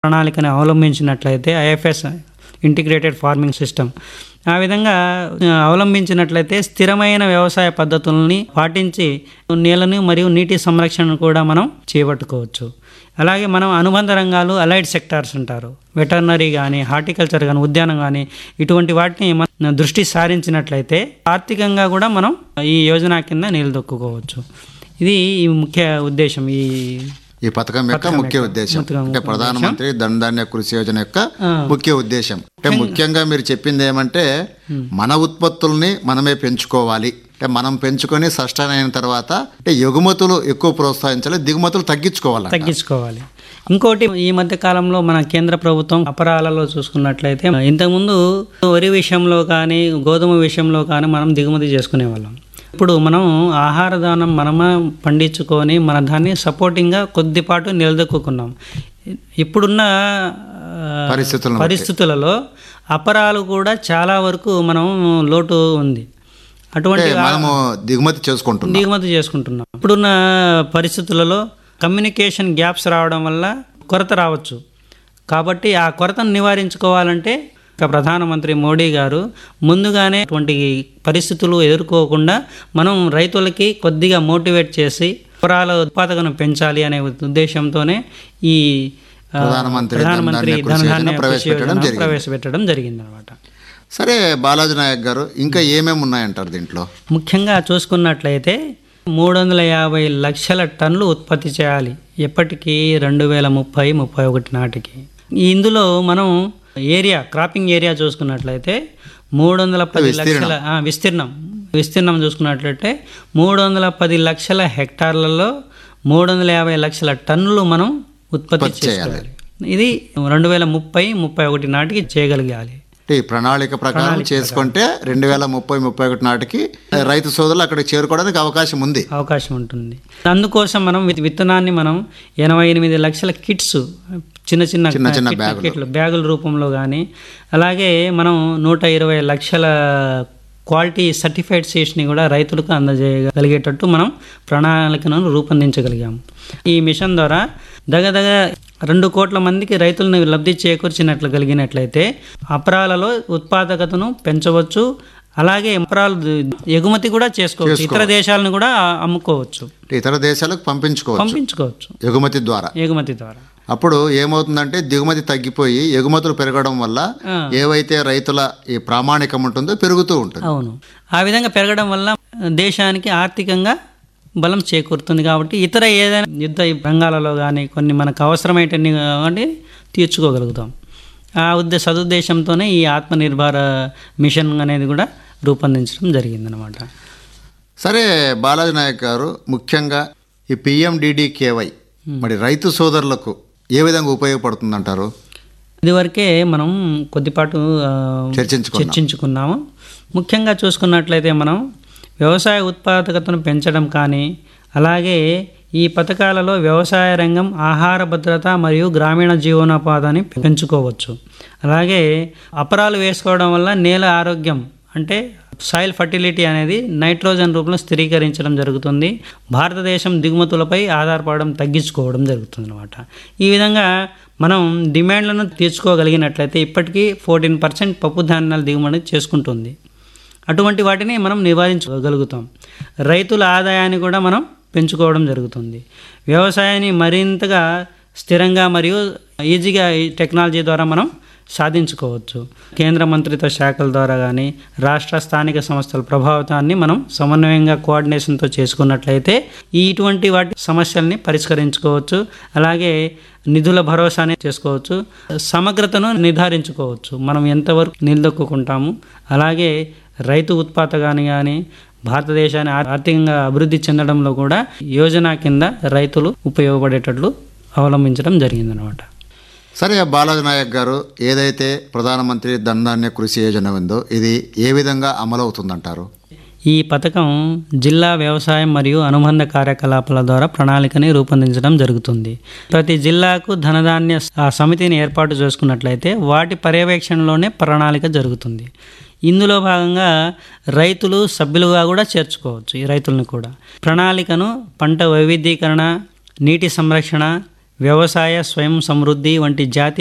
ప్రణాళికను అవలంబించినట్లయితే IFS integrated farming system ఆ విధంగా ఆ, అవలంబించినట్లయితే స్థిరమైన వ్యవసాయ పద్ధతుల్ని పాటించి నేలను మరియు నీటి సంరక్షణను కూడా మనం చేపట్టుకోవచ్చు అలాగే మనం అనుబంధ రంగాలు అలైడ్ సెక్టార్స్ అంటారు వెటర్నరీ కానీ హార్టికల్చర్ కానీ ఉద్యానం కానీ ఇటువంటి వాటిని మన దృష్టి సారించినట్లయితే ఆర్థికంగా కూడా మనం ఈ యోజన కింద నిలదొక్కుకోవచ్చు ఇది ఈ ముఖ్య ఉద్దేశం ఈ ఈ పథకం యొక్క ముఖ్య ఉద్దేశం ముఖ్య అంటే ప్రధానమంత్రి ధనధాన్య కృషి యోజన యొక్క ముఖ్య ఉద్దేశం అంటే ముఖ్యంగా మీరు చెప్పింది ఏమంటే మన ఉత్పత్తుల్ని మనమే పెంచుకోవాలి అంటే మనం పెంచుకొని సస్టైన్ అయిన తర్వాత అంటే ఎగుమతులు ఎక్కువ ప్రోత్సహించాలి దిగుమతులు తగ్గించుకోవాలి తగ్గించుకోవాలి ఇంకోటి ఈ మధ్య కాలంలో మన కేంద్ర ప్రభుత్వం అపరాలలో చూసుకున్నట్లయితే ఇంతకుముందు వరి విషయంలో కానీ గోధుమ విషయంలో కానీ మనం దిగుమతి చేసుకునే వాళ్ళం ఇప్పుడు మనం ఆహార దానం మనమే పండించుకొని మన దాన్ని సపోర్టింగ్గా కొద్దిపాటు నిలదొక్కున్నాం ఇప్పుడున్న ఆ, పరిస్థితులను పరిస్థితులలో అపరాలు కూడా చాలా వరకు మనం లోటు ఉంది అటువంటి అంటే మనము దిగుమతి చేసుకుంటున్నాం దిగుమతి చేసుకుంటున్నాం ఇప్పుడున్న పరిస్థితులలో కమ్యూనికేషన్ గ్యాప్స్ రావడం వల్ల కొరత రావచ్చు కాబట్టి ఆ కొరతను నివారించుకోవాలంటే ఇక ప్రధానమంత్రి మోడీ గారు ముందుగానే అటువంటి పరిస్థితులు ఎదుర్కోకుండా మనం రైతులకి కొద్దిగా మోటివేట్ చేసి పొరాల ఉత్పాదకను పెంచాలి అనే ఉద్దేశంతోనే ఈ ఆ, ప్రధానమంత్రి ప్రధానమంత్రి ధనధాన్య కృషి ధనధాన్య యోజన కృషి ప్రవేశపెట్టడం యోజన జరిగింది. ప్రవేశపెట్టడం జరిగింది అనమాట సరే బాలాజీ నాయక్ గారు ఇంకా ఏమేమి ఉన్నాయంటారు దీంట్లో ముఖ్యంగా చూసుకున్నట్లయితే మూడు వందల యాభై లక్షల టన్నులు ఉత్పత్తి చేయాలి ఎప్పటికీ రెండు వేల ముప్పై ముప్పై ఒకటి నాటికి ఇందులో మనం ఏరియా క్రాపింగ్ ఏరియా చూసుకున్నట్లయితే మూడు వందల పది లక్షల ఆ, విస్తీర్ణం విస్తీర్ణం చూసుకున్నట్లయితే మూడు వందల పది లక్షల హెక్టార్లలో మూడు వందల యాభై లక్షల టన్నులు మనం ఉత్పత్తి చేసుకోవాలి ఇది రెండు వేల ముప్పై ముప్పై ఒకటి నాటికి చేయగలగాలి అంటే ఈ ప్రణాళిక ప్రకారం చేసుకుంటే రెండు వేల ముప్పై ముప్పై ఒకటి నాటికి రైతు సోదరులు అక్కడికి చేరుకోవడానికి అవకాశం ఉంది అవకాశం ఉంటుంది అందుకోసం మనం విత్- విత్తనాన్ని మనం ఎనభై ఎనిమిది లక్షల కిట్స్ చిన్న చిన్న చిన్న చిన్న కిట్- బ్యాగులు. కిట్లు బ్యాగుల రూపంలో కానీ అలాగే మనం నూట ఇరవై లక్షల క్వాలిటీ సర్టిఫైడ్ సీడ్స్ని కూడా రైతులకు అందజేయగలిగేటట్టు మనం ప్రణాళికను రూపొందించగలిగాము ఈ మిషన్ ద్వారా దగదగ రెండు కోట్ల మందికి రైతులను లబ్ధి చేకూర్చినట్లు కలిగినట్లయితే అపరాలలో ఉత్పాదకతను పెంచవచ్చు అలాగే అపరాలు ఎగుమతి కూడా చేసుకోవచ్చు ఇతర దేశాలను కూడా అమ్ముకోవచ్చు అంటే ఇతర దేశాలకు పంపించుకోవచ్చు పంపించుకోవచ్చు ఎగుమతి ద్వారా ఎగుమతి ద్వారా అప్పుడు ఏమవుతుందంటే దిగుమతి తగ్గిపోయి ఎగుమతులు పెరగడం వల్ల ఆ. ఏవైతే రైతుల ఈ ప్రామాణికం ఉంటుందో పెరుగుతూ ఉంటుంది అవును ఆ విధంగా పెరగడం వల్ల దేశానికి ఆర్థికంగా బలం చేకూరుతుంది కాబట్టి ఇతర ఏదైనా యుద్ధ రంగాలలో కానీ కొన్ని మనకు అవసరమైనన్ని కాబట్టి తీర్చుకోగలుగుతాం ఆ ఉద్దే సదుద్దేశంతోనే ఈ ఆత్మనిర్భర మిషన్ అనేది కూడా రూపొందించడం జరిగిందనమాట సరే బాలాజీ నాయక్ గారు ముఖ్యంగా ఈ పిఎండిడికేవై మరి రైతు సోదరులకు ఏ విధంగా ఉపయోగపడుతుందంటారు ఇదివరకే మనం కొద్దిపాటు ఆ, చర్చించుకున్నాం చర్చించుకున్నాము ముఖ్యంగా చూసుకున్నట్లయితే మనం వ్యవసాయ ఉత్పాదకతను పెంచడం కానీ అలాగే ఈ పథకాలలో వ్యవసాయ రంగం ఆహార భద్రత మరియు గ్రామీణ జీవనోపాధిని పెంచుకోవచ్చు అలాగే అపరాలు వేసుకోవడం వల్ల నేల ఆరోగ్యం అంటే సాయిల్ ఫర్టిలిటీ అనేది నైట్రోజన్ రూపంలో స్థిరీకరించడం జరుగుతుంది భారతదేశం దిగుమతులపై ఆధారపడడం తగ్గించుకోవడం జరుగుతుంది అనమాట ఈ విధంగా మనం డిమాండ్లను తీర్చుకోగలిగినట్లయితే ఇప్పటికీ ఫోర్టీన్ పర్సెంట్ పప్పు ధాన్యాల దిగుమతి చేసుకుంటుంది అటువంటి వాటిని మనం నివారించగలుగుతాం రైతుల ఆదాయాన్ని కూడా మనం పెంచుకోవడం జరుగుతుంది వ్యవసాయాన్ని మరింతగా స్థిరంగా మరియు ఈజీగా ఈ టెక్నాలజీ ద్వారా మనం సాధించుకోవచ్చు కేంద్ర మంత్రిత్వ శాఖల ద్వారా కానీ రాష్ట్ర స్థానిక సంస్థల ప్రభావితాన్ని మనం సమన్వయంగా కోఆర్డినేషన్తో చేసుకున్నట్లయితే ఈ ఇటువంటి వాటి సమస్యల్ని పరిష్కరించుకోవచ్చు అలాగే నిధుల భరోసాని చేసుకోవచ్చు సమగ్రతను నిర్ధారించుకోవచ్చు మనం ఎంతవరకు నిలదొక్కుంటాము అలాగే రైతు ఉత్పాదకాన్ని కానీ భారతదేశాన్ని ఆర్- ఆర్థికంగా అభివృద్ధి చెందడంలో కూడా యోజన కింద రైతులు ఉపయోగపడేటట్లు అవలంబించడం జరిగిందనమాట సరే బాలాజీ నాయక్ గారు ఏదైతే ప్రధానమంత్రి ధనధాన్య కృషి యోజన ఉందో ఇది ఏ విధంగా అమలవుతుందంటారు ఈ పథకం జిల్లా వ్యవసాయం మరియు అనుబంధ కార్యకలాపాల ద్వారా ప్రణాళికని రూపొందించడం జరుగుతుంది ప్రతి జిల్లాకు ధనధాన్య ఆ సమితిని ఏర్పాటు చేసుకున్నట్లయితే వాటి పర్యవేక్షణలోనే ప్రణాళిక జరుగుతుంది ఇందులో భాగంగా రైతులు సభ్యులుగా కూడా చేర్చుకోవచ్చు ఈ రైతులను కూడా ప్రణాళికను పంట వైవిధ్యీకరణ నీటి సంరక్షణ వ్యవసాయ స్వయం సమృద్ధి వంటి జాతీయ